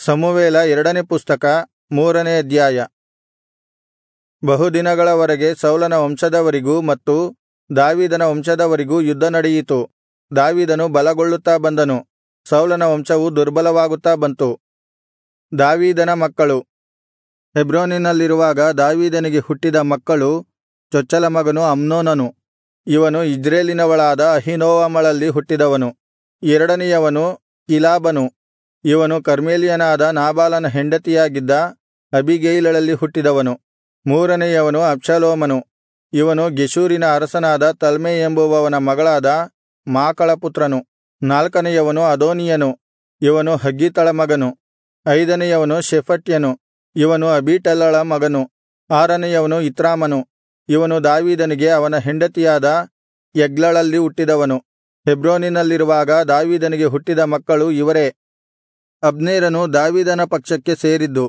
ಸಮುವೇಲ ಎರಡನೇ ಪುಸ್ತಕ ಮೂರನೇ ಅಧ್ಯಾಯ ಬಹುದಿನಗಳವರೆಗೆ ಸೌಲನ ವಂಶದವರಿಗೂ ಮತ್ತು ದಾವೀದನ ವಂಶದವರಿಗೂ ಯುದ್ಧ ನಡೆಯಿತು ದಾವೀದನು ಬಲಗೊಳ್ಳುತ್ತಾ ಬಂದನು ಸೌಲನ ವಂಶವು ದುರ್ಬಲವಾಗುತ್ತಾ ಬಂತು ದಾವೀದನ ಮಕ್ಕಳು ಹೆಬ್ರೋನಿನಲ್ಲಿರುವಾಗ ದಾವೀದನಿಗೆ ಹುಟ್ಟಿದ ಮಕ್ಕಳು ಚೊಚ್ಚಲ ಮಗನು ಅಮ್ನೋನನು ಇವನು ಇಜ್ರೇಲಿನವಳಾದ ಅಹೀನೋವಮಳಲ್ಲಿ ಹುಟ್ಟಿದವನು ಎರಡನೆಯವನು ಕಿಲಾಬನು ಇವನು ಕರ್ಮೇಲ್ಯನಾದ ನಾಬಾಲನ ಹೆಂಡತಿಯಾಗಿದ್ದ ಅಬೀಗೈಲಳಲ್ಲಿ ಹುಟ್ಟಿದವನು ಮೂರನೆಯವನು ಅಬ್ಷಾಲೋಮನು ಇವನು ಗೆಷೂರಿನ ಅರಸನಾದ ತಲ್ಮೈ ಎಂಬುವವನ ಮಗಳಾದ ಮಾಕಳ ಪುತ್ರನು ನಾಲ್ಕನೆಯವನು ಅದೋನೀಯನು ಇವನು ಹಗ್ಗೀತಳ ಮಗನು ಐದನೆಯವನು ಶೆಫಟ್ಯನು ಇವನು ಅಬೀಟಲಳ ಮಗನು ಆರನೆಯವನು ಇತ್ರಾಮನು ಇವನು ದಾವೀದನಿಗೆ ಅವನ ಹೆಂಡತಿಯಾದ ಎಗ್ಲಳಲ್ಲಿ ಹುಟ್ಟಿದವನು ಹೆಬ್ರೋನಿನಲ್ಲಿರುವಾಗ ದಾವೀದನಿಗೆ ಹುಟ್ಟಿದ ಮಕ್ಕಳು ಇವರೇ ಅಬ್ನೇರನು ದಾವೀದನ ಪಕ್ಷಕ್ಕೆ ಸೇರಿದ್ದು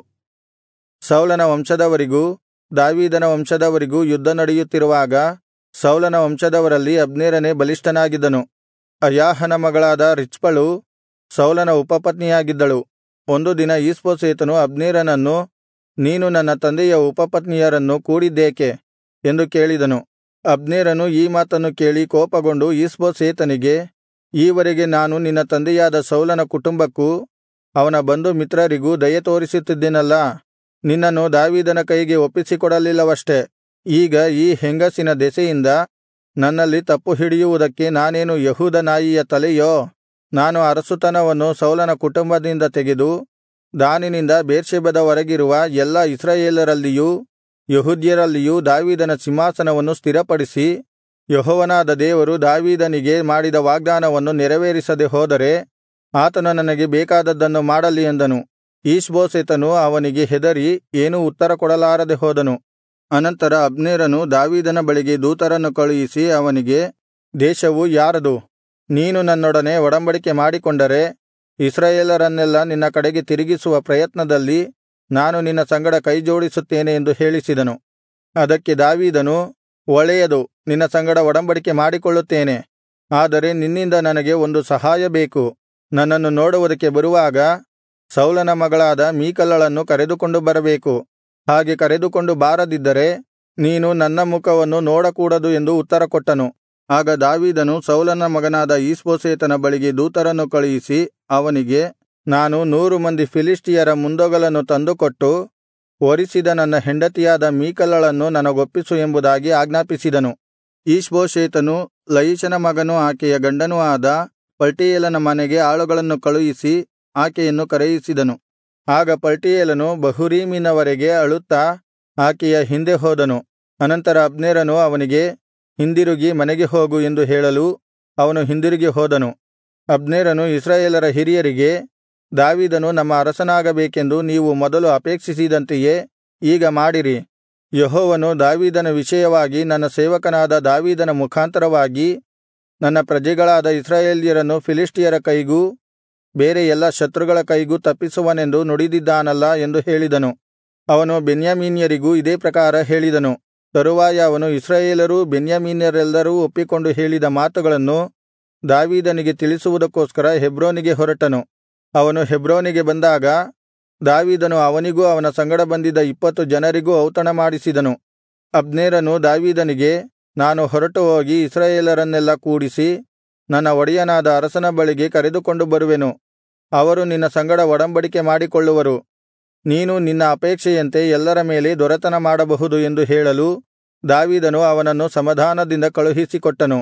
ಸೌಲನ ವಂಶದವರಿಗೂ ದಾವೀದನ ವಂಶದವರಿಗೂ ಯುದ್ಧ ನಡೆಯುತ್ತಿರುವಾಗ ಸೌಲನ ವಂಶದವರಲ್ಲಿ ಅಬ್ನೇರನೇ ಬಲಿಷ್ಠನಾಗಿದ್ದನು ಅಯಾಹನ ಮಗಳಾದ ರಿಚ್ಪಳು ಸೌಲನ ಉಪಪತ್ನಿಯಾಗಿದ್ದಳು ಒಂದು ದಿನ ಈಷ್ಬೋಶೆತನು ಅಬ್ನೇರನನ್ನು ನೀನು ನನ್ನ ತಂದೆಯ ಉಪಪತ್ನಿಯರನ್ನು ಕೂಡಿದ್ದೇಕೆ ಎಂದು ಕೇಳಿದನು ಅಬ್ನೇರನು ಈ ಮಾತನ್ನು ಕೇಳಿ ಕೋಪಗೊಂಡು ಈಷ್ಬೋಶೆತನಿಗೆ ಈವರೆಗೆ ನಾನು ನಿನ್ನ ತಂದೆಯಾದ ಸೌಲನ ಕುಟುಂಬಕ್ಕೂ ಅವನ ಬಂಧು ಮಿತ್ರರಿಗೂ ದಯೆ ತೋರಿಸುತ್ತಿದ್ದೆನಲ್ಲಾ ನಿನ್ನನ್ನು ದಾವೀದನ ಕೈಗೆ ಒಪ್ಪಿಸಿಕೊಡಲಿಲ್ಲವಷ್ಟೆ ಈಗ ಈ ಹೆಂಗಸಿನ ದೆಸೆಯಿಂದ ನನ್ನಲ್ಲಿ ತಪ್ಪು ಹಿಡಿಯುವುದಕ್ಕೆ ನಾನೇನು ಯಹೂದ ನಾಯಿಯ ತಲೆಯೋ ನಾನು ಅರಸುತನವನ್ನು ಸೌಲನ ಕುಟುಂಬದಿಂದ ತೆಗೆದು ದಾನಿನಿಂದ ಬೇರ್ಷೆಬದವರೆಗಿರುವ ಎಲ್ಲಾ ಇಸ್ರಾಯೇಲರಲ್ಲಿಯೂ ಯೆಹೂದ್ಯರಲ್ಲಿಯೂ ದಾವೀದನ ಸಿಂಹಾಸನವನ್ನು ಸ್ಥಿರಪಡಿಸಿ ಯೆಹೋವನಾದ ದೇವರು ದಾವೀದನಿಗೆ ಮಾಡಿದ ವಾಗ್ದಾನವನ್ನು ನೆರವೇರಿಸದೆ ಹೋದರೆ ಆತನು ನನಗೆ ಬೇಕಾದದ್ದನ್ನು ಮಾಡಲಿ ಎಂದನು ಈಷ್ಬೋಶೆತನು ಅವನಿಗೆ ಹೆದರಿ ಏನೂ ಉತ್ತರ ಕೊಡಲಾರದೆ ಹೋದನು ಅನಂತರ ಅಬ್ನೇರನು ದಾವೀದನ ಬಳಿಗೆ ದೂತರನ್ನು ಕಳುಹಿಸಿ ಅವನಿಗೆ ದೇಶವು ಯಾರದು ನೀನು ನನ್ನೊಡನೆ ಒಡಂಬಡಿಕೆ ಮಾಡಿಕೊಂಡರೆ ಇಸ್ರಾಯೇಲರನ್ನೆಲ್ಲಾ ನಿನ್ನ ಕಡೆಗೆ ತಿರುಗಿಸುವ ಪ್ರಯತ್ನದಲ್ಲಿ ನಾನು ನಿನ್ನ ಸಂಗಡ ಕೈಜೋಡಿಸುತ್ತೇನೆ ಎಂದು ಹೇಳಿಸಿದನು ಅದಕ್ಕೆ ದಾವೀದನು ಒಳ್ಳೆಯದು ನಿನ್ನ ಸಂಗಡ ಒಡಂಬಡಿಕೆ ಮಾಡಿಕೊಳ್ಳುತ್ತೇನೆ ಆದರೆ ನಿನ್ನಿಂದ ನನಗೆ ಒಂದು ಸಹಾಯ ಬೇಕು ನನ್ನನ್ನು ನೋಡುವುದಕ್ಕೆ ಬರುವಾಗ ಸೌಲನ ಮಗಳಾದ ಮೀಕಲಳನ್ನು ಕರೆದುಕೊಂಡು ಬರಬೇಕು ಹಾಗೆ ಕರೆದುಕೊಂಡು ಬಾರದಿದ್ದರೆ ನೀನು ನನ್ನ ಮುಖವನ್ನು ನೋಡಕೂಡದು ಎಂದು ಉತ್ತರಕೊಟ್ಟನು ಆಗ ದಾವೀದನು ಸೌಲನ ಮಗನಾದ ಈಷ್ಬೋಶೆತನ ಬಳಿಗೆ ದೂತರನ್ನು ಕಳುಹಿಸಿ ಅವನಿಗೆ ನಾನು ನೂರು ಮಂದಿ ಫಿಲಿಷ್ಟಿಯರ ಮುಂದೊಗಲನ್ನು ತಂದುಕೊಟ್ಟು ವರಿಸಿದ ನನ್ನ ಹೆಂಡತಿಯಾದ ಮೀಕಲಳನ್ನು ನನಗೊಪ್ಪಿಸು ಎಂಬುದಾಗಿ ಆಜ್ಞಾಪಿಸಿದನು ಈಷ್ಬೋಶೆತನು ಲಯಿಷನ ಮಗನೂ ಆಕೆಯ ಗಂಡನೂ ಆದ ಪಲ್ಟೀಯೇಲನ ಮನೆಗೆ ಆಳುಗಳನ್ನು ಕಳುಹಿಸಿ ಆಕೆಯನ್ನು ಕರೆಯಿಸಿದನು ಆಗ ಪಲ್ಟೀಯೇಲನು ಬಹುರೀಮಿನವರೆಗೆ ಅಳುತ್ತಾ ಆಕೆಯ ಹಿಂದೆ ಹೋದನು ಅನಂತರ ಅಬ್ನೇರನು ಅವನಿಗೆ ಹಿಂದಿರುಗಿ ಮನೆಗೆ ಹೋಗು ಎಂದು ಹೇಳಲು ಅವನು ಹಿಂದಿರುಗಿ ಹೋದನು ಅಬ್ನೇರನು ಇಸ್ರಾಯೇಲರ ಹಿರಿಯರಿಗೆ ದಾವೀದನು ನಮ್ಮ ಅರಸನಾಗಬೇಕೆಂದು ನೀವು ಮೊದಲು ಅಪೇಕ್ಷಿಸಿದಂತೆಯೇ ಈಗ ಮಾಡಿರಿ ಯೆಹೋವನು ದಾವೀದನ ವಿಷಯವಾಗಿ ನನ್ನ ಸೇವಕನಾದ ದಾವೀದನ ಮುಖಾಂತರವಾಗಿ ನನ್ನ ಪ್ರಜೆಗಳಾದ ಇಸ್ರಾಯೇಲ್ಯರನ್ನು ಫಿಲಿಷ್ಟಿಯರ ಕೈಗೂ ಬೇರೆ ಎಲ್ಲಾ ಶತ್ರುಗಳ ಕೈಗೂ ತಪ್ಪಿಸುವನೆಂದು ನುಡಿದಿದ್ದಾನಲ್ಲಾ ಎಂದು ಹೇಳಿದನು ಅವನು ಬೆನ್ಯಾಮೀನ್ಯರಿಗೂ ಇದೇ ಪ್ರಕಾರ ಹೇಳಿದನು ತರುವಾಯ ಅವನು ಇಸ್ರಾಯೇಲರೂ ಬೆನ್ಯಾಮೀನ್ಯರೆಲ್ಲರೂ ಒಪ್ಪಿಕೊಂಡು ಹೇಳಿದ ಮಾತುಗಳನ್ನು ದಾವೀದನಿಗೆ ತಿಳಿಸುವುದಕ್ಕೋಸ್ಕರ ಹೆಬ್ರೋನಿಗೆ ಹೊರಟನು ಅವನು ಹೆಬ್ರೋನಿಗೆ ಬಂದಾಗ ದಾವೀದನು ಅವನಿಗೂ ಅವನ ಸಂಗಡ ಬಂದಿದ್ದ ಇಪ್ಪತ್ತು ಜನರಿಗೂ ಔತಣ ಮಾಡಿಸಿದನು ಅಬ್ನೇರನು ದಾವೀದನಿಗೆ ನಾನು ಹೊರಟು ಹೋಗಿ ಇಸ್ರಾಯೇಲರನ್ನೆಲ್ಲಾ ಕೂಡಿಸಿ ನನ್ನ ಒಡೆಯನಾದ ಅರಸನ ಬಳಿಗೆ ಕರೆದುಕೊಂಡು ಬರುವೆನು ಅವರು ನಿನ್ನ ಸಂಗಡ ಒಡಂಬಡಿಕೆ ಮಾಡಿಕೊಳ್ಳುವರು ನೀನು ನಿನ್ನ ಅಪೇಕ್ಷೆಯಂತೆ ಎಲ್ಲರ ಮೇಲೆ ದೊರೆತನ ಮಾಡಬಹುದು ಎಂದು ಹೇಳಲು ದಾವೀದನು ಅವನನ್ನು ಸಮಾಧಾನದಿಂದ ಕಳುಹಿಸಿಕೊಟ್ಟನು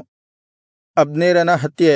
ಅಬ್ನೇರನ ಹತ್ಯೆ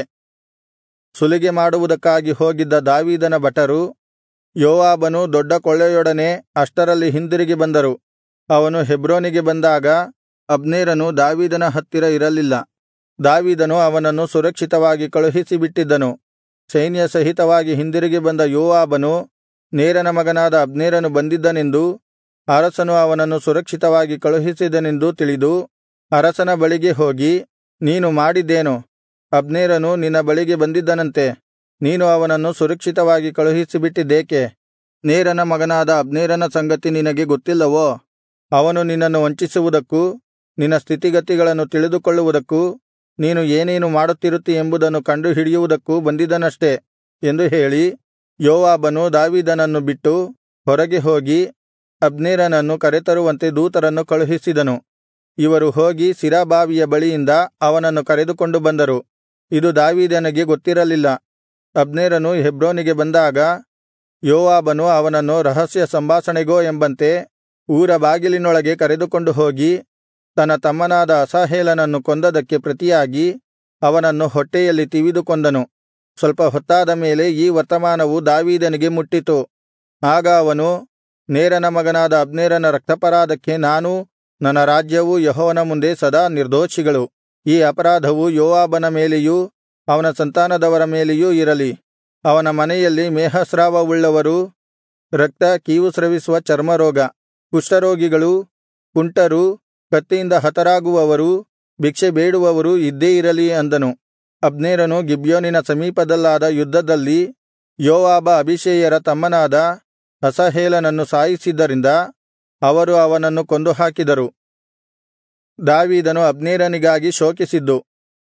ಸುಲಿಗೆ ಮಾಡುವುದಕ್ಕಾಗಿ ಹೋಗಿದ್ದ ದಾವೀದನ ಭಟರು ಯೋವಾಬನು ದೊಡ್ಡ ಕೊಳ್ಳೆಯೊಡನೆ ಅಷ್ಟರಲ್ಲಿ ಹಿಂದಿರುಗಿ ಬಂದರು ಅವನು ಹೆಬ್ರೋನಿಗೆ ಬಂದಾಗ ಅಬ್ನೇರನು ದಾವೀದನ ಹತ್ತಿರ ಇರಲಿಲ್ಲ ದಾವೀದನು ಅವನನ್ನು ಸುರಕ್ಷಿತವಾಗಿ ಕಳುಹಿಸಿಬಿಟ್ಟಿದ್ದನು ಸೈನ್ಯ ಸಹಿತವಾಗಿ ಹಿಂದಿರುಗಿ ಬಂದ ಯೋವಾಬನು ನೇರನ ಮಗನಾದ ಅಬ್ನೇರನು ಬಂದಿದ್ದನೆಂದೂ ಅರಸನು ಅವನನ್ನು ಸುರಕ್ಷಿತವಾಗಿ ಕಳುಹಿಸಿದನೆಂದೂ ತಿಳಿದು ಅರಸನ ಬಳಿಗೆ ಹೋಗಿ ನೀನು ಮಾಡಿದ್ದೇನು ಅಬ್ನೇರನು ನಿನ್ನ ಬಳಿಗೆ ಬಂದಿದ್ದನಂತೆ ನೀನು ಅವನನ್ನು ಸುರಕ್ಷಿತವಾಗಿ ಕಳುಹಿಸಿಬಿಟ್ಟಿದ್ದೇಕೆ ನೇರನ ಮಗನಾದ ಅಬ್ನೇರನ ಸಂಗತಿ ನಿನಗೆ ಗೊತ್ತಿಲ್ಲವೋ ಅವನು ನಿನ್ನನ್ನು ವಂಚಿಸುವುದಕ್ಕೂ ನಿನ್ನ ಸ್ಥಿತಿಗತಿಗಳನ್ನು ತಿಳಿದುಕೊಳ್ಳುವುದಕ್ಕೂ ನೀನು ಏನೇನು ಮಾಡುತ್ತಿರುತ್ತಿ ಎಂಬುದನ್ನು ಕಂಡುಹಿಡಿಯುವುದಕ್ಕೂ ಬಂದಿದ್ದನಷ್ಟೆ ಎಂದು ಹೇಳಿ ಯೋವಾಬನು ದಾವೀದನನ್ನು ಬಿಟ್ಟು ಹೊರಗೆ ಹೋಗಿ ಅಬ್ನೇರನನ್ನು ಕರೆತರುವಂತೆ ದೂತರನ್ನು ಕಳುಹಿಸಿದನು ಇವರು ಹೋಗಿ ಸಿರಾ ಬಾವಿಯ ಬಳಿಯಿಂದ ಅವನನ್ನು ಕರೆದುಕೊಂಡು ಬಂದರು ಇದು ದಾವೀದನಿಗೆ ಗೊತ್ತಿರಲಿಲ್ಲ ಅಬ್ನೇರನು ಹೆಬ್ರೋನಿಗೆ ಬಂದಾಗ ಯೋವಾಬನು ಅವನನ್ನು ರಹಸ್ಯ ಸಂಭಾಷಣೆಗೋ ಎಂಬಂತೆ ಊರ ಬಾಗಿಲಿನೊಳಗೆ ಕರೆದುಕೊಂಡು ಹೋಗಿ ತನ್ನ ತಮ್ಮನಾದ ಅಸಾಹೇಲನನ್ನು ಕೊಂದದಕ್ಕೆ ಪ್ರತಿಯಾಗಿ ಅವನನ್ನು ಹೊಟ್ಟೆಯಲ್ಲಿ ತಿವಿದು ಕೊಂದನು ಸ್ವಲ್ಪ ಹೊತ್ತಾದ ಮೇಲೆ ಈ ವರ್ತಮಾನವು ದಾವೀದನಿಗೆ ಮುಟ್ಟಿತು ಆಗ ಅವನು ನೇರನ ಮಗನಾದ ಅಬ್ನೇರನ ರಕ್ತಾಪರಾಧಕ್ಕೆ ನಾನೂ ನನ್ನ ರಾಜ್ಯವೂ ಯೆಹೋವನ ಮುಂದೆ ಸದಾ ನಿರ್ದೋಷಿಗಳು ಈ ಅಪರಾಧವು ಯೋವಾಬನ ಮೇಲೆಯೂ ಅವನ ಸಂತಾನದವರ ಮೇಲೆಯೂ ಇರಲಿ ಅವನ ಮನೆಯಲ್ಲಿ ಮೇಹಸ್ರಾವವುಳ್ಳವರೂ ರಕ್ತ ಕೀವು ಸ್ರವಿಸುವ ಚರ್ಮರೋಗ ಕುಷ್ಠರೋಗಿಗಳೂ ಕುಂಟರೂ ಕತ್ತಿಯಿಂದ ಹತರಾಗುವವರೂ ಭಿಕ್ಷೆ ಬೇಡುವವರೂ ಇದ್ದೇ ಇರಲಿ ಅಂದನು ಅಬ್ನೇರನು ಗಿಬ್ಯೋನಿನ ಸಮೀಪದಲ್ಲಾದ ಯುದ್ಧದಲ್ಲಿ ಯೋವಾಬ ಅಬೀಷೈಯರ ತಮ್ಮನಾದ ಅಸಹೇಲನನ್ನು ಸಾಯಿಸಿದ್ದರಿಂದ ಅವರು ಅವನನ್ನು ಕೊಂದುಹಾಕಿದರು ದಾವೀದನು ಅಬ್ನೇರನಿಗಾಗಿ ಶೋಕಿಸಿದ್ದು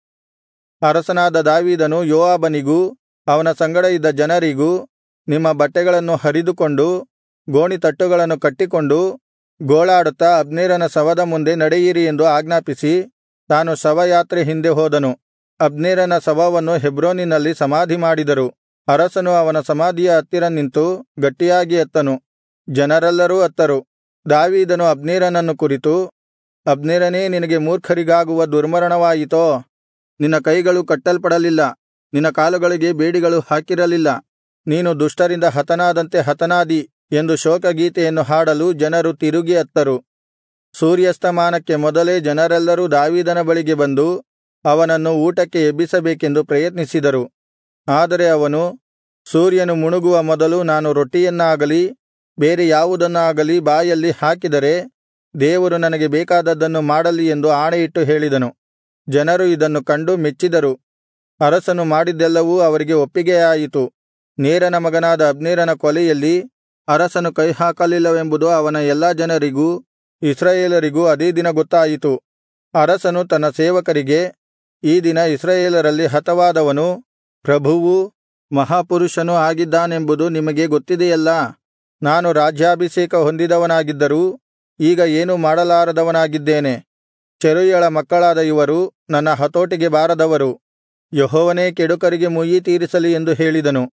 ಅರಸನಾದ ದಾವೀದನು ಯೋವಾಬನಿಗೂ ಅವನ ಸಂಗಡ ಇದ್ದ ಜನರಿಗೂ ನಿಮ್ಮ ಬಟ್ಟೆಗಳನ್ನು ಹರಿದುಕೊಂಡು ಗೋಣಿತಟ್ಟುಗಳನ್ನು ಕಟ್ಟಿಕೊಂಡು ಗೋಳಾಡುತ್ತಾ ಅಬ್ನೇರನ ಶವದ ಮುಂದೆ ನಡೆಯಿರಿ ಎಂದು ಆಜ್ಞಾಪಿಸಿ ತಾನು ಶವಯಾತ್ರೆ ಹಿಂದೆ ಹೋದನು ಅಬ್ನೇರನ ಶವವನ್ನು ಹೆಬ್ರೋನಿನಲ್ಲಿ ಸಮಾಧಿಮಾಡಿದರು ಅರಸನು ಅವನ ಸಮಾಧಿಯ ಹತ್ತಿರ ನಿಂತು ಗಟ್ಟಿಯಾಗಿ ಅತ್ತನು ಜನರೆಲ್ಲರೂ ಅತ್ತರು ದಾವೀದನು ಅಬ್ನೇರನನ್ನು ಕುರಿತು ಅಬ್ನೇರನೇ ನಿನಗೆ ಮೂರ್ಖರಿಗಾಗುವ ದುರ್ಮರಣವಾಯಿತೋ ನಿನ್ನ ಕೈಗಳು ಕಟ್ಟಲ್ಪಡಲಿಲ್ಲ ನಿನ್ನ ಕಾಲುಗಳಿಗೆ ಬೇಡಿಗಳು ಹಾಕಿರಲಿಲ್ಲ ನೀನು ದುಷ್ಟರಿಂದ ಹತನಾದಂತೆ ಹತನಾದಿ ಎಂದು ಶೋಕಗೀತೆಯನ್ನು ಹಾಡಲು ಜನರು ತಿರುಗಿ ಅತ್ತರು ಸೂರ್ಯಸ್ತಮಾನಕ್ಕೆ ಮೊದಲೇ ಜನರೆಲ್ಲರೂ ದಾವೀದನ ಬಳಿಗೆ ಬಂದು ಅವನನ್ನು ಊಟಕ್ಕೆ ಎಬ್ಬಿಸಬೇಕೆಂದು ಪ್ರಯತ್ನಿಸಿದರು ಆದರೆ ಅವನು ಸೂರ್ಯನು ಮುಣುಗುವ ಮೊದಲು ನಾನು ರೊಟ್ಟಿಯನ್ನಾಗಲಿ ಬೇರೆ ಯಾವುದನ್ನಾಗಲಿ ಬಾಯಲ್ಲಿ ಹಾಕಿದರೆ ದೇವರು ನನಗೆ ಬೇಕಾದದ್ದನ್ನು ಮಾಡಲಿ ಎಂದು ಆಣೆಯಿಟ್ಟು ಹೇಳಿದನು ಜನರು ಇದನ್ನು ಕಂಡು ಮೆಚ್ಚಿದರು ಅರಸನು ಮಾಡಿದ್ದೆಲ್ಲವೂ ಅವರಿಗೆ ಒಪ್ಪಿಗೆಯಾಯಿತು ನೇರನ ಮಗನಾದ ಅಬ್ನೇರನ ಕೊಲೆಯಲ್ಲಿ ಅರಸನು ಕೈಹಾಕಲಿಲ್ಲವೆಂಬುದು ಅವನ ಎಲ್ಲಾ ಜನರಿಗೂ ಇಸ್ರಾಯೇಲರಿಗೂ ಅದೇ ದಿನ ಗೊತ್ತಾಯಿತು ಅರಸನು ತನ್ನ ಸೇವಕರಿಗೆ ಈ ದಿನ ಇಸ್ರಾಯೇಲರಲ್ಲಿ ಹತವಾದವನು ಪ್ರಭುವೂ ಮಹಾಪುರುಷನೂ ಆಗಿದ್ದಾನೆಂಬುದು ನಿಮಗೆ ಗೊತ್ತಿದೆಯಲ್ಲಾ ನಾನು ರಾಜ್ಯಾಭಿಷೇಕ ಹೊಂದಿದವನಾಗಿದ್ದರೂ ಈಗ ಏನೂ ಮಾಡಲಾರದವನಾಗಿದ್ದೇನೆ ಚೆರೂಯಳ ಮಕ್ಕಳಾದ ಇವರು ನನ್ನ ಹತೋಟಿಗೆ ಬಾರದವರು ಯೆಹೋವನೇ ಕೆಡುಕರಿಗೆ ಮುಯ್ಯಿ ತೀರಿಸಲಿ ಎಂದು ಹೇಳಿದನು